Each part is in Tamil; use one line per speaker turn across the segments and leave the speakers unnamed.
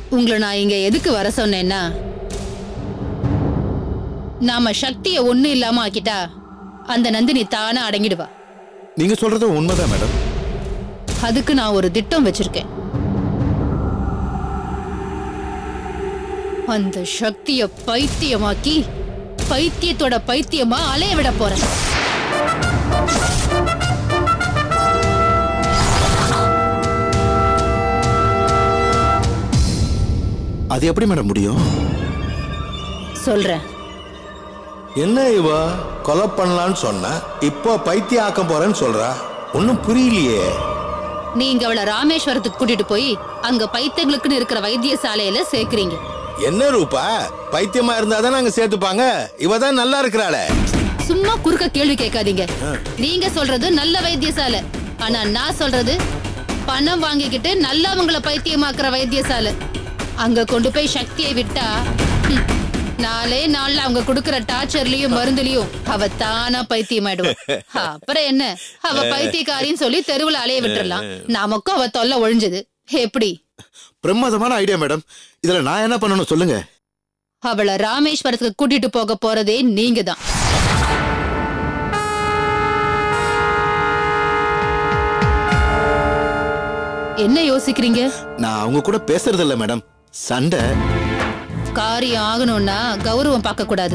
உங்களை நான் இங்க எதுக்கு வர சொன்னேன்னா நாம சக்தியை ஒண்ணு இல்லாம ஆக்கிட்டா அந்த நந்தினி தானா அடங்கிடுவா
நீங்க சொல்றது உண்மைதான் மேடம்
அதுக்கு நான் ஒரு திட்டம் வச்சிருக்கேன் அந்த சக்திய பைத்தியமாக்கி பைத்தியத்தோட பைத்தியமா அலைய விட போறேன்
அது எப்படி மேடம் முடியும்
சொல்றேன்
என்ன இவ கொலை பண்ணலான்னு சொன்னா இப்போ பைத்தியம் ஆக்க போறேன்னு சொல்றா ஒன்னும் புரியலையே
நீங்க அவளை ராமேஸ்வரத்துக்கு கூட்டிட்டு போய் அங்க பைத்தியங்களுக்குன்னு இருக்கிற வைத்தியசாலையில சேர்க்கறீங்க
என்ன ரூபா பைத்தியமா இருந்தா தான் நாங்க சேர்த்துப்பாங்க இவ தான் நல்லா இருக்கிறாளே
சும்மா குறுக்க கேள்வி கேட்காதீங்க நீங்க சொல்றது நல்ல வைத்தியசாலை ஆனா நான் சொல்றது பணம் வாங்கிக்கிட்டு நல்லவங்களை பைத்தியமாக்குற வைத்தியசாலை அங்க கொண்டு போய் சக்தியை விட்டா ஹம், நாளே நாள்ல அவங்க கொடுக்கற டார்ச்சர்லயும் மருந்துலயும் அவ தானா பைத்தியமாயிடுவா அப்புறம் என்ன அவ பைத்தியக்காரின்னு சொல்லி தெருவுல அலைய விட்டுறலாம் நமக்கும் அவ தொல்லை ஒழிஞ்சது எப்படி
பிரமாதமான ஐடியா மேடம் இதுல நான் என்ன பண்ணணும் சொல்லுங்க
அவளை ராமேஸ்வரத்துக்கு கூட்டிட்டு போக போறதே நீங்க தான் என்ன யோசிக்கிறீங்க
நான் அவங்க கூட பேசுறது இல்ல மேடம் சண்டை
காரியம் ஆகணும்னா கௌரவம் பார்க்க கூடாது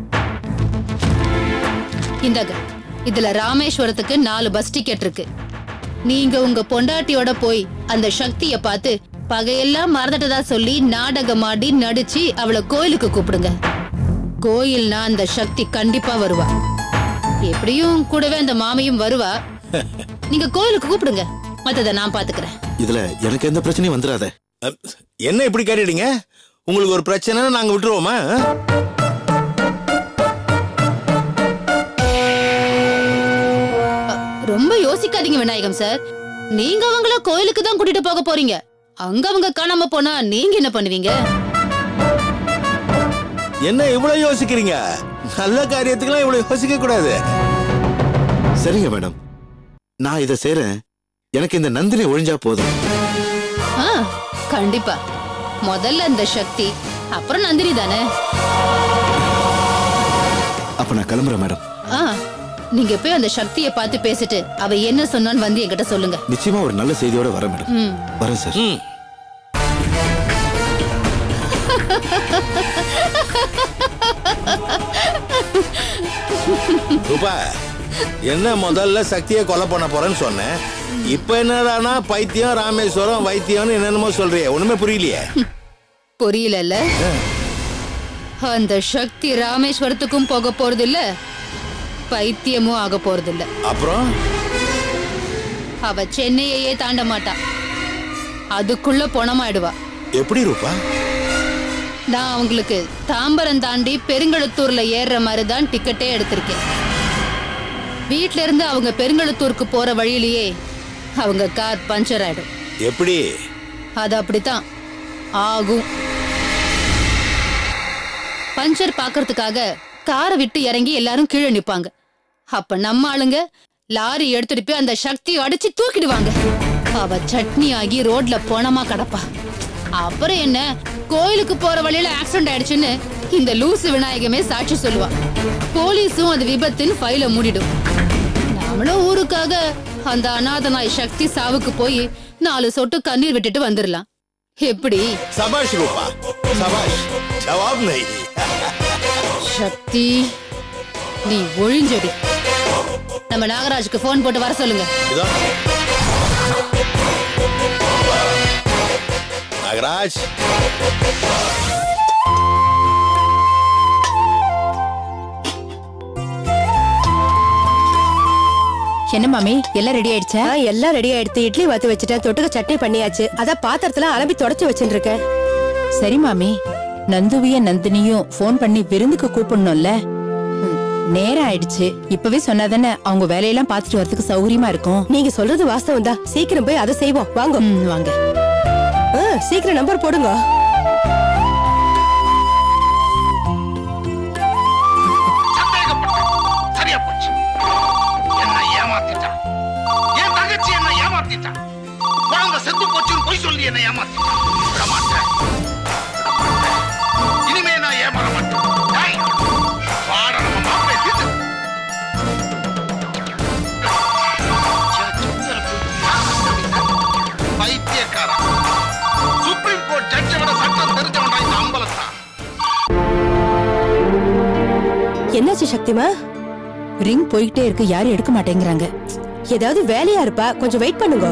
இந்தாங்க இதுல ராமேஸ்வரத்துக்கு நாலு பஸ் டிக்கெட் இருக்கு நீங்க உங்க பொண்டாட்டியோட போய் அந்த சக்திய பார்த்து பகையெல்லாம் மறந்துட்டதா சொல்லி நாடகம் ஆடி நடிச்சு அவளை கோயிலுக்கு கூப்பிடுங்க கோயில்னா அந்த சக்தி கண்டிப்பா வருவா எப்படியும் கூடவே அந்த மாமியும் வருவா நீங்க கோயிலுக்கு கூப்பிடுங்க மத்தத நான் பாத்துக்கிறேன்
இதுல எனக்கு எந்த பிரச்சனையும் வந்துடாத
அஹ், என்ன இப்படி கேட்டுட்டீங்க உங்களுக்கு ஒரு பிரச்சனைன்னு நாங்க விட்டுருவோமா அஹ்?
ரொம்ப யோசிக்காதீங்க விநாயகம் சார் நீங்க அவங்கள கோயிலுக்கு தான் கூட்டிட்டு போக போறீங்க அங்க அவங்க காணாம போனா நீங்க என்ன பண்ணுவீங்க
என்ன இவ்வளவு யோசிக்கிறீங்க நல்ல காரியத்துக்கெல்லாம் இவ்வளவு யோசிக்க கூடாது
சரிங்க மேடம் நான் இதை செய்றேன் எனக்கு இந்த நந்தினி ஒழிஞ்சா போதும்
ஆ, கண்டிப்பா முதல்ல இந்த சக்தி அப்புறம் நந்தினி தானே
அப்ப நான் கிளம்புறேன் மேடம்
ஆ, நீங்க போய் அந்த சக்தியை பார்த்து பேசிட்டு அவ என்ன சொன்னான்னு வந்து என்கிட்ட சொல்லுங்க
நிச்சயமா ஒரு நல்ல செய்தியோட வரேன் மேடம்
ம்
வரேன் சார்
ம் ரூபா என்ன முதல்ல சக்தியை கொலை பண்ண போறேன்னு சொன்னேன் இப்ப என்னடானா பைத்தியம் ராமேஸ்வரம் வைத்தியம்னு என்னென்னமோ சொல்றியே ஒண்ணுமே புரியலையே
புரியலல்ல அந்த சக்தி ராமேஸ்வரத்துக்கும் போக போறது இல்ல பைத்தியமும் ஆக போறது இல்ல
அப்புறம்
அவ சென்னையையே தாண்ட மாட்டா அதுக்குள்ள பொணமாயிடுவா
எப்படி ரூபா
நான் அவங்களுக்கு தாம்பரம் தாண்டி பெருங்கழுத்தூர்ல ஏறுற மாதிரி தான் டிக்கெட்டே எடுத்திருக்கேன் வீட்ல இருந்து அவங்க பெருங்கழுத்தூருக்கு போற வழியிலேயே அவங்க கார் பஞ்சர் ஆயிடும்
எப்படி
அது அப்படித்தான் ஆகும் பஞ்சர் பார்க்கறதுக்காக காரை விட்டு இறங்கி எல்லாரும் கீழே நிப்பாங்க அப்ப நம்ம ஆளுங்க லாரி எடுத்துட்டு போய் அந்த சக்தியை அடிச்சு தூக்கிடுவாங்க அவ சட்னி ஆகி ரோட்ல போனமா கிடப்பா அப்புறம் என்ன கோயிலுக்கு போற வழியில ஆக்சிடென்ட் ஆயிடுச்சுன்னு இந்த லூசு விநாயகமே சாட்சி சொல்லுவா போலீஸும் அது விபத்துன்னு ஃபைல மூடிடும் நாமளும் ஊருக்காக அந்த அநாத நாய் சக்தி சாவுக்கு போய் நாலு சொட்டு கண்ணீர் விட்டுட்டு வந்துடலாம் எப்படி
சபாஷ் ரூபா சபாஷ் ஜவாப் நை
சக்தி நீ ஒழிஞ்சடி நம்ம நாகராஜுக்கு ஃபோன் போட்டு வர சொல்லுங்க
இதோ நாகராஜ்
என்ன மாமி எல்லாம் ரெடி ஆயிடுச்சா
ஆ, எல்லாம் ரெடி ஆயிடுத்து இட்லி வாத்து வச்சுட்டேன் தொட்டுக்க சட்னி பண்ணியாச்சு அதான் பாத்திரத்துல அலம்பி தொடச்சு வச்சுட்டு இருக்கேன்
சரி மாமி நந்துவியும் நந்தினியும் ஃபோன் பண்ணி விருந்துக்கு கூப்பிடணும்ல ம், நேரம் ஆயிடுச்சு இப்பவே சொன்னாதானே அவங்க வேலையெல்லாம் பார்த்துட்டு வரதுக்கு சௌகரியமா இருக்கும்
நீங்க சொல்றது வாஸ்தவம் தான் சீக்கிரம் போய் அதை செய்வோம் வாங்க
ம், வாங்க
ஆ, சீக்கிரம் நம்பர் போடுங்க
சந்தேகப்பட்டேன் சரியா போச்சு என்ன ஏமாத்திட்டான் என் தங்கச்சி என்ன ஏமாத்திட்டான் குழந்தை செத்து போச்சுன்னு பொய் சொல்லி என்ன ஏமாத்திட்டான் விட மாட்டேன்
என்னாச்சு சக்திமா
ரிங் போய்கிட்டே இருக்கு யாரும் எடுக்க மாட்டேங்கிறாங்க
ஏதாவது வேலையா இருப்பா கொஞ்சம் வெயிட் பண்ணுங்க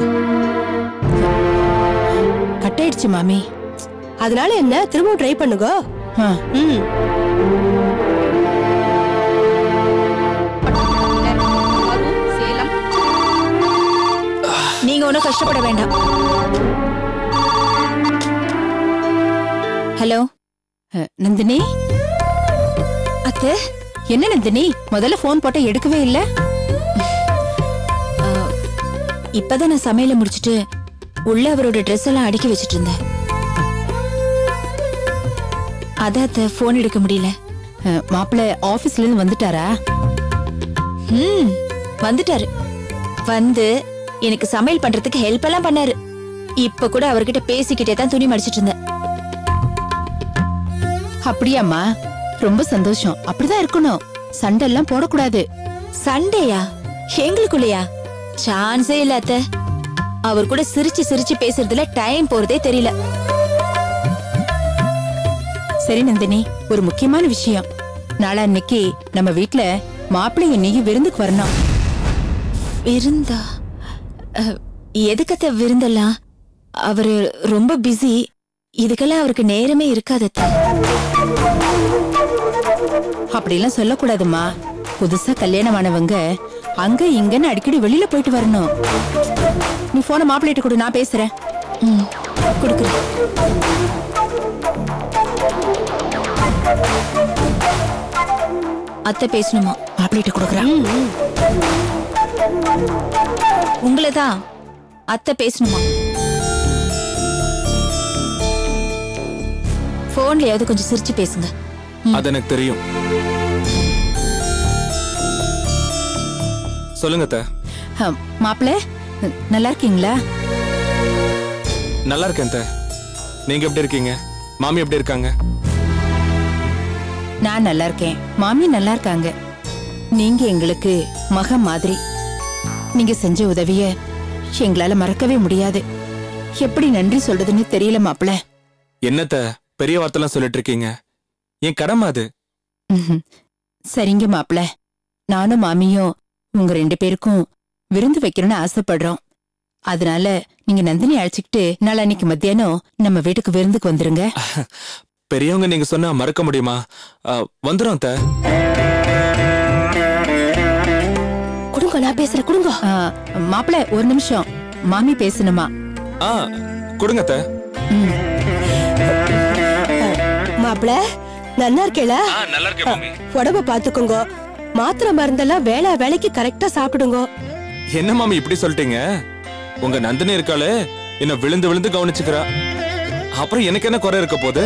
கட் ஆயிடுச்சு மாமி
அதனால என்ன திரும்பவும் ட்ரை பண்ணுங்க
ஆ,
ம்
நீங்க ஒன்றும் கஷ்டப்பட வேண்டாம் ஹலோ
அ, நந்தினி
அத்தை
என்ன நந்தினி முதல்ல போன் போட்ட எடுக்கவே இல்ல
இப்பதான் நான் சமையல முடிச்சிட்டு உள்ள அவரோட ட்ரெஸ் எல்லாம் அடுக்கி வச்சிட்டு இருந்தேன் அதான் அத்தை போன் எடுக்க முடியல
அ, மாப்பிள்ளை ஆபீஸ்ல இருந்து வந்துட்டாரா
ம் வந்துட்டாரு வந்து எனக்கு சமையல் பண்றதுக்கு ஹெல்ப் எல்லாம் பண்ணாரு இப்ப கூட அவர்கிட்ட பேசிக்கிட்டே தான் துணி மடிச்சிட்டு இருந்தேன்
அப்படியாம்மா ரொம்ப சந்தோஷம் அப்படிதான் இருக்கணும் சண்டை எல்லாம் போடக்கூடாது
சண்டேயா எங்களுக்குள்ளயா சான்ஸே இல்ல அத்தை அவர் கூட சிரிச்சு சிரிச்சு பேசுறதுல டைம் போறதே தெரியல
சரி நந்தினி ஒரு முக்கியமான விஷயம் நாளா அன்னைக்கு நம்ம வீட்ல மாப்பிள்ளைய நீயும் விருந்துக்கு வரணும்
விருந்தா அஹ், எதுக்கத்த விருந்தெல்லாம் அவரு ரொம்ப பிஸி இதுக்கெல்லாம் அவருக்கு நேரமே இருக்காது அத்தை.
அப்படிலாம் சொல்லக்கூடாதும்மா புதுசா கல்யாணம் ஆனவங்க அங்க இங்கன்னு அடிக்கடி வெளியில போயிட்டு வரணும் நீ போன மாப்பிள்ளைகிட்ட கொடு நான் பேசுறேன்
ம் கொடுக்குறேன் அத்தை பேசணுமா
மாப்பிள்ளைகிட்ட கொடுக்குறேன்
உங்களை தான் அத்தை பேசணுமா போன்லயாவது கொஞ்சம் சிரிச்சு பேசுங்க
அது எனக்கு தெரியும் சொல்லுங்க அத்தை
அஹ், மாப்பிள்ளை ந- நல்லா இருக்கீங்களா
நல்லா இருக்கேன் அத்தை நீங்க எப்படி இருக்கீங்க மாமி எப்படி இருக்காங்க
நான் நல்லா இருக்கேன் மாமி நல்லா இருக்காங்க நீங்க எங்களுக்கு மக மாதிரி நீங்க செஞ்ச உதவிய எங்களால மறக்கவே முடியாது எப்படி நன்றி சொல்றதுன்னு தெரியல மாப்பிள்ள
என்னத்த பெரிய வார்த்தைலாம் சொல்லிட்டு இருக்கீங்க என் கடமை அது
சரிங்க மாப்பிள்ள நானும் மாமியும் உங்க ரெண்டு பேருக்கும் விருந்து வைக்கணும்னு ஆசைப்படுறோம் அதனால நீங்க நந்தினி அழைச்சிக்கிட்டு நாளன்னைக்கு மத்தியானம் நம்ம வீட்டுக்கு விருந்துக்கு வந்துருங்க
பெரியவங்க நீங்க சொன்னா மறக்க முடியுமா ஆ, வந்துரும் அத்தை
கொடுங்க நான் பேசுறேன் கொடுங்க
ஆ, மாப்பிள்ள ஒரு நிமிஷம் மாமி பேசணுமா
ஆ கொடுங்க அத்தை
ம்
மாப்பிள நல்லா இருக்கேல
நல்லா இருக்கேன் மாமி
உடம்ப பாத்துக்கோங்க மாத்திரை மருந்தெல்லாம் வேலை வேலைக்கு கரெக்டா சாப்பிடுங்க
என்ன மாமி இப்படி சொல்லிட்டீங்க உங்க நந்தினி இருக்காளே என்ன விழுந்து விழுந்து கவனிச்சுக்கிறா அப்புறம் எனக்கு என்ன குறை இருக்க போகுது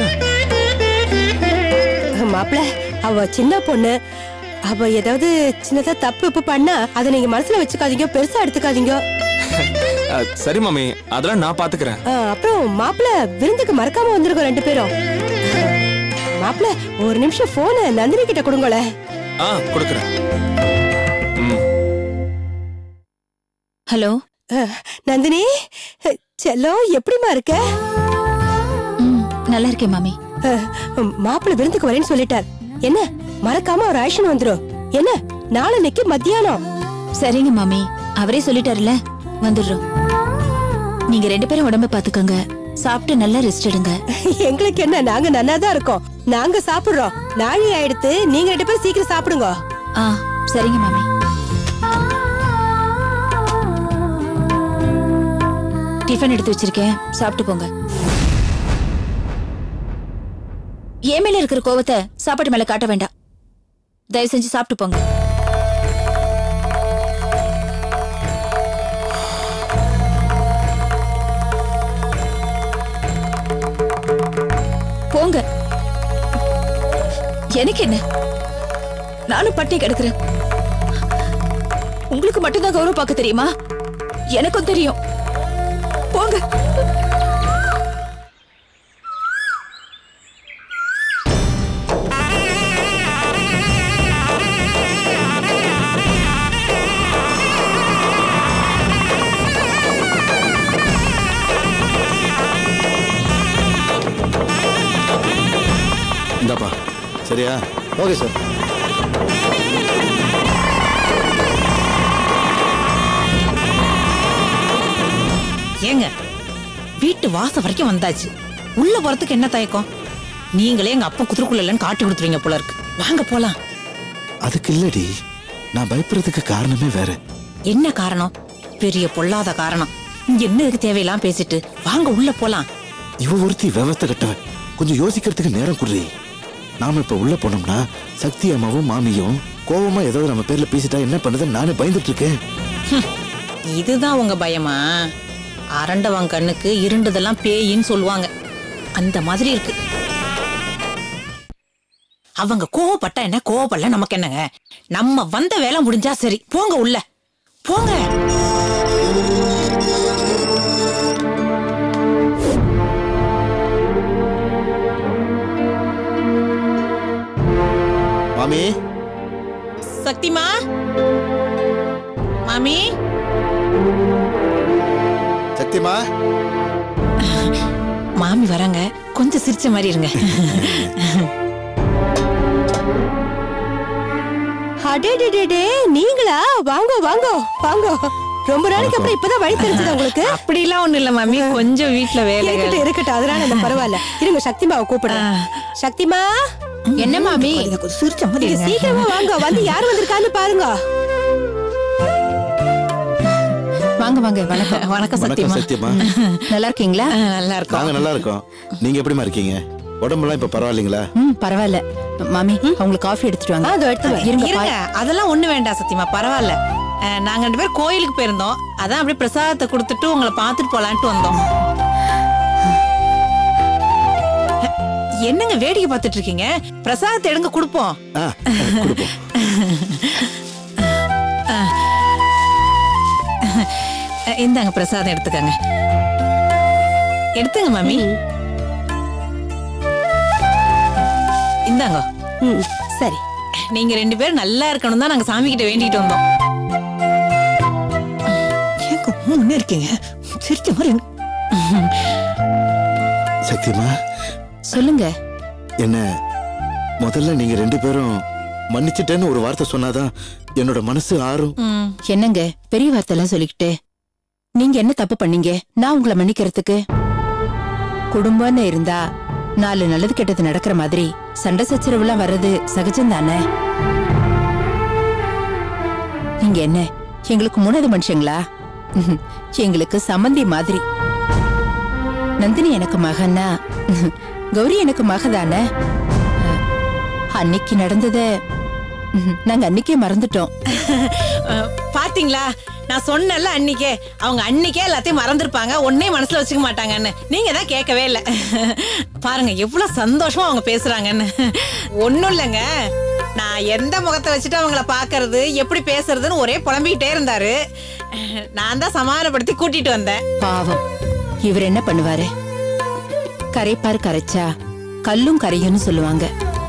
மாப்பிள அவ சின்ன பொண்ணு அவ ஏதாவது சின்னதா தப்பு உப்பு பண்ணா அதை நீங்க மனசுல வச்சுக்காதீங்க பெருசா எடுத்துக்காதீங்க
ஆ, சரி மாமி அதெல்லாம் நான் பாத்துக்கிறேன்
ஆ, அப்புறம் மாப்பிள விருந்துக்கு மறக்காம வந்துருங்க ரெண்டு பேரும் மாப்பிள ஒரு நிமிஷம் போன நந்தினி கிட்ட கொடுங்களேன்
ஆ கொடுக்குறேன் ம்
ஹலோ
நந்தினி செல்லம் எப்படிமா இருக்க
ம் நல்லா இருக்கேன் மாமி
மாப்பிள விருந்துக்கு வரேன்னு சொல்லிட்டார் என்ன மறக்காம ஒரு ஆக்ஷன் வந்துரும் என்ன நாளன்னைக்கு மத்தியானம்
சரிங்க மாமி அவரே சொல்லிட்டாருல வந்துடுறோம் நீங்க ரெண்டு பேரும் உடம்ப பாத்துக்கோங்க சாப்பிட்டு நல்லா ரெஸ்ட் எடுங்க
எங்களுக்கு என்ன நாங்க நன்னாதான் இருக்கோம் நாங்க சாப்பிடுறோம் நாழி ஆயிடுத்து நீங்க ரெண்டு பேரும் சீக்கிரம் சாப்பிடுங்க
ஆ சரிங்க மாமி டிஃபன் எடுத்து வச்சிருக்கேன் சாப்பிட்டு போங்க என் மேல இருக்கிற கோவத்தை சாப்பாட்டு மேல காட்ட வேண்டாம் தயவு செஞ்சு சாப்பிட்டு போங்க போங்க எனக்கு என்ன நானும் பட்டி கிடக்குறேன் உங்களுக்கு மட்டும்தான் கௌரவம் பார்க்க தெரியுமா எனக்கும் தெரியும் போங்க
இந்தாப்பா சரியா
ஓகே சார் ஏங்க வீட்டு வாசல் வரைக்கும் வந்தாச்சு உள்ள போறதுக்கு என்ன தயக்கம் நீங்களே எங்க அப்பா குதிரைக்குள்ள இல்லைன்னு காட்டி கொடுத்துருவீங்க போல இருக்கு வாங்க போலாம்
அதுக்கு இல்லடி நான் பயப்படுறதுக்கு காரணமே வேற
என்ன காரணம் பெரிய பொல்லாத காரணம் இங்க என்ன இருக்கு தேவையெல்லாம் பேசிட்டு வாங்க உள்ள போலாம்
இவ ஒருத்தி விவஸ்தை கட்டவன் கொஞ்சம் யோசிக்கிறதுக்கு நேரம் குடுறி நாம இப்ப உள்ள போனோம்னா சக்தி அம்மாவும் மாமியும் கோவமா ஏதாவது நம்ம பேர்ல பேசிட்டா என்ன பண்ணுதுன்னு நானே பயந்துட்டு இருக்கேன்
இதுதான் உங்க பயமா அரண்டவன் கண்ணுக்கு இருண்டதெல்லாம் பேயின்னு சொல்லுவாங்க அந்த மாதிரி இருக்கு அவங்க கோவப்பட்டா என்ன கோவப்படல நமக்கு என்னங்க நம்ம வந்த வேலை முடிஞ்சா சரி போங்க உள்ள போங்க
மாமி
சக்திமா மாமி
சக்திமா
மாமி வராங்க கொஞ்சம் சிரிச்ச மாதிரி இருங்க
அடேடேடே நீங்களா வாங்க வாங்க வாங்க ரொம்ப நாளைக்கு அப்புறம் இப்பதான் வழி தெரிஞ்சது உங்களுக்கு
அப்படிலாம் ஒண்ணும் இல்ல மாமி கொஞ்சம் வீட்ல வேலைகள்
இருக்கட்டும் இருக்கட்டும் அதனால என்ன பரவாயில்ல இருங்க சக்திமாவை கூப்பிடுறேன் சக்திமா
என்ன மாமி
பாருங்க, கொஞ்சம் சிரிச்ச மாதிரி
நீங்க
இருங்க.
சீக்கிரமா வாங்க வந்து யார் வந்திருக்கான்னு பாருங்க
வாங்க வாங்க வணக்கம்
வணக்கம்
வணக்கம்
சத்தியமா
சத்தியமா
நல்லா இருக்கீங்களா
ஆ, நல்லா இருக்கும்
நாங்க நல்லா இருக்கோம் நீங்க எப்படிமா இருக்கீங்க உடம்பெல்லாம் இப்ப பரவாயில்லைங்களா
ம் பரவாயில்ல மாமி அவங்களுக்கு காஃபி எடுத்துட்டு வாங்க
அதோ எடுத்து வரேன்.
இருங்க
இருங்க அதெல்லாம் ஒண்ணு வேண்டாம் சத்தியமா பரவாயில்ல அஹ், நாங்க ரெண்டு பேரும் கோயிலுக்கு போயிருந்தோம் அதான் அப்படியே பிரசாதத்தை கொடுத்துட்டு உங்களை பார்த்துட்டு போலான்ட்டு வந்தோம் என்னங்க வேடிக்கை பார்த்துட்டு இருக்கீங்க பிரசாதத்தை எடுங்க கொடுப்போம்
ஆ கொடுப்போம்
அஹ், இந்தாங்க பிரசாதம் எடுத்துக்கங்க எடுத்துங்க மாமி இந்தாங்க
ம், சரி
நீங்க ரெண்டு பேரும் நல்லா இருக்கணும் தான் நாங்க சாமி கிட்ட வேண்டிட்டு வந்தோம் ஏங்க முன்னே இருக்கீங்க சிரிச்ச மாதிரி இருக்கு.
சத்தியமா
சொல்லுங்க
என்ன முதல்ல நீங்க ரெண்டு பேரும் மன்னிச்சிட்டேன்னு ஒரு வார்த்தை சொன்னாதான் என்னோட மனசு ஆறும்
ம்.
என்னங்க பெரிய வார்த்தைலாம் சொல்லிக்கிட்டு நீங்க என்ன தப்பு பண்ணீங்க நான் உங்களை மன்னிக்கிறதுக்கு குடும்பம்னு இருந்தா நாலு நல்லது கெட்டது நடக்கிற மாதிரி சண்டை சச்சரவுலாம் வர்றது சகஜம் தானே நீங்க என்ன எங்களுக்கு மூணாவது மனுஷங்களா ம்ஹும். எங்களுக்கு சம்மந்தி மாதிரி நந்தினி எனக்கு மகன்னா ம்ஹும். கௌரி எனக்கு மகதானே அஹ், அன்னைக்கு நடந்தத ம்ஹும், நாங்க அன்னைக்கே மறந்துட்டோம்
அஹ், பாத்தீங்களா நான் சொன்னேன்ல அன்னிக்கே அவங்க அன்னிக்கே எல்லாத்தையும் மறந்துருப்பாங்க ஒன்னே மனசுல வச்சுக்க மாட்டாங்கன்னு நீங்க தான் கேட்கவே இல்ல பாருங்க எவ்வளவு சந்தோஷமா அவங்க பேசுறாங்கன்னு ஒண்ணும் இல்லைங்க நான் எந்த முகத்தை வச்சுட்டு அவங்கள பாக்குறது எப்படி பேசுறதுன்னு ஒரே புலம்பிக்கிட்டே இருந்தாரு நான் தான் சமாதானப்படுத்தி கூட்டிட்டு வந்தேன்
பாவம் இவர் என்ன பண்ணுவாரு கரைப்பார் கரைச்சா கல்லும் கரையும்னு சொல்லுவாங்க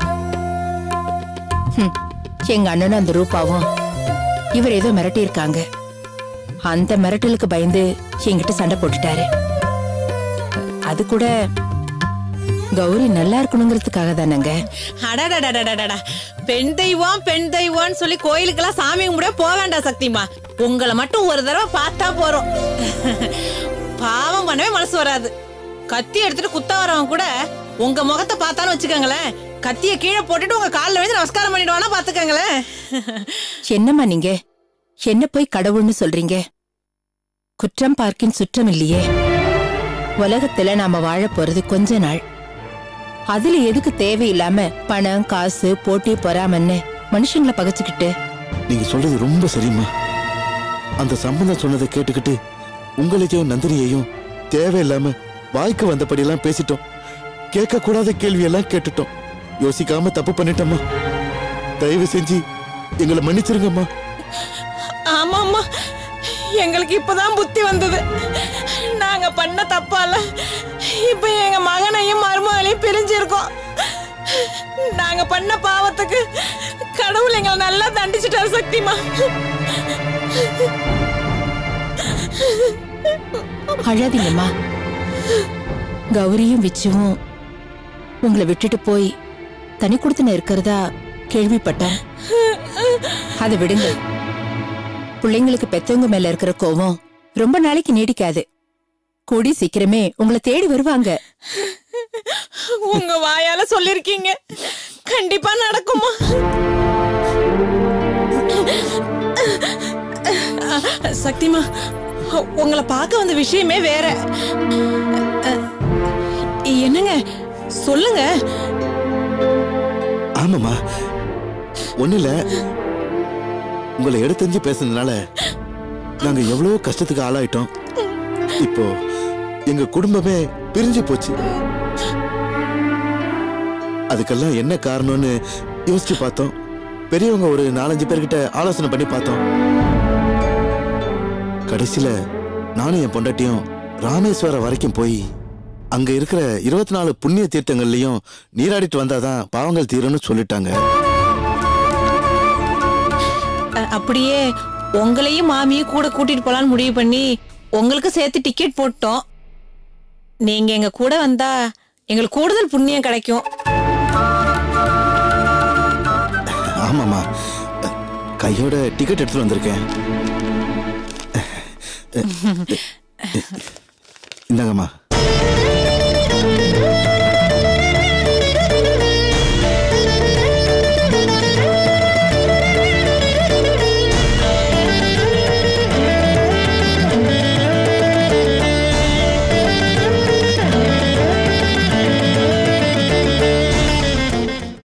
ஹம், எங்க அண்ணனும் அந்த ரூபாவும் இவர் ஏதோ மிரட்டி இருக்காங்க அந்த மிரட்டலுக்கு பயந்து என்கிட்ட சண்டை போட்டுட்டாரு அது கூட கௌரி நல்லா இருக்கணுங்கிறதுக்காக தானங்க
அடடடடடடடா பெண் தெய்வம் பெண் தெய்வம்னு சொல்லி கோயிலுக்கெல்லாம் சாமி கும்பிட போக வேண்டாம் சக்திமா உங்களை மட்டும் ஒரு தடவை பார்த்தா போறோம் பாவம் பண்ணவே மனசு வராது கத்தி எடுத்துட்டு குத்த வரவன் கூட உங்க முகத்தை பார்த்தான்னு வச்சுக்கோங்களேன் கத்திய கீழே போட்டுட்டு உங்க காலில் விழுந்து நமஸ்காரம் பண்ணிடுவானா பாத்துக்கோங்களேன்
என்னம்மா நீங்க என்ன போய் கடவுள்னு சொல்றீங்க குற்றம் பார்க்கின் சுற்றம் இல்லையே உலகத்துல நாம வாழ போறது கொஞ்ச நாள் அதுல எதுக்கு தேவையில்லாம பணம் காசு போட்டி பொறாமன்னு மனுஷங்களை பகைச்சுக்கிட்டு
நீங்க சொல்றது ரொம்ப சரிம்மா அந்த சம்பந்தம் சொன்னதை கேட்டுக்கிட்டு உங்களையும் நந்தினியையும் தேவையில்லாம வாய்க்கு வந்தபடியெல்லாம் பேசிட்டோம் கேட்க கூடாத கேள்வியெல்லாம் கேட்டுட்டோம் யோசிக்காம தப்பு பண்ணிட்டோம்மா தயவு செஞ்சு எங்களை மன்னிச்சிருங்கம்மா
ஆமாம்மா எங்களுக்கு இப்பதான் புத்தி வந்தது நாங்க பண்ண தப்பால இப்ப எங்க மகனையும் மருமகளையும் பிரிஞ்சிருக்கோம் நாங்க பண்ண பாவத்துக்கு கடவுள் எங்களை நல்லா தண்டிச்சிட்டாரு சக்திமா
அழாதீங்கம்மா கௌரியும் விச்சுவும் உங்களை விட்டுட்டு போய் தனி கொடுத்துன இருக்கிறதா கேள்விப்பட்டேன் அதை விடுங்க பிள்ளைங்களுக்கு பெத்தவங்க மேல இருக்கிற கோவம் ரொம்ப நாளைக்கு நீடிக்காது கூடி சீக்கிரமே உங்களை தேடி வருவாங்க
உங்க வாயால சொல்லிருக்கீங்க கண்டிப்பா நடக்குமா சக்திமா உங்களை பார்க்க வந்த விஷயமே வேற என்னங்க சொல்லுங்க
ஆமாம்மா ஒண்ணு இல்ல உங்களை எடுத்தஞ்சு பேசுனதுனால நாங்க எவ்வளவு கஷ்டத்துக்கு ஆளாயிட்டோம் இப்போ எங்க குடும்பமே பிரிஞ்சு போச்சு அதுக்கெல்லாம் என்ன காரணம்னு யோசிச்சு பார்த்தோம் பெரியவங்க ஒரு நாலஞ்சு பேர்கிட்ட ஆலோசனை பண்ணி பார்த்தோம் கடைசியில நானும் என் பொண்டாட்டியும் ராமேஸ்வரம் வரைக்கும் போய் அங்க இருக்கிற இருபத்தி நாலு புண்ணிய தீர்த்தங்கள்லயும் நீராடிட்டு வந்தாதான் பாவங்கள் தீரும்னு சொல்லிட்டாங்க
அ- அப்படியே உங்களையும் மாமியும் கூட கூட்டிட்டு போலான்னு முடிவு பண்ணி உங்களுக்கு சேர்த்து டிக்கெட் போட்டோம் நீங்க எங்க கூட வந்தா எங்களுக்கு கூடுதல் புண்ணியம் கிடைக்கும்
ஆமாம்மா கையோட டிக்கெட் எடுத்துட்டு வந்திருக்கேன் இந்தாங்கம்மா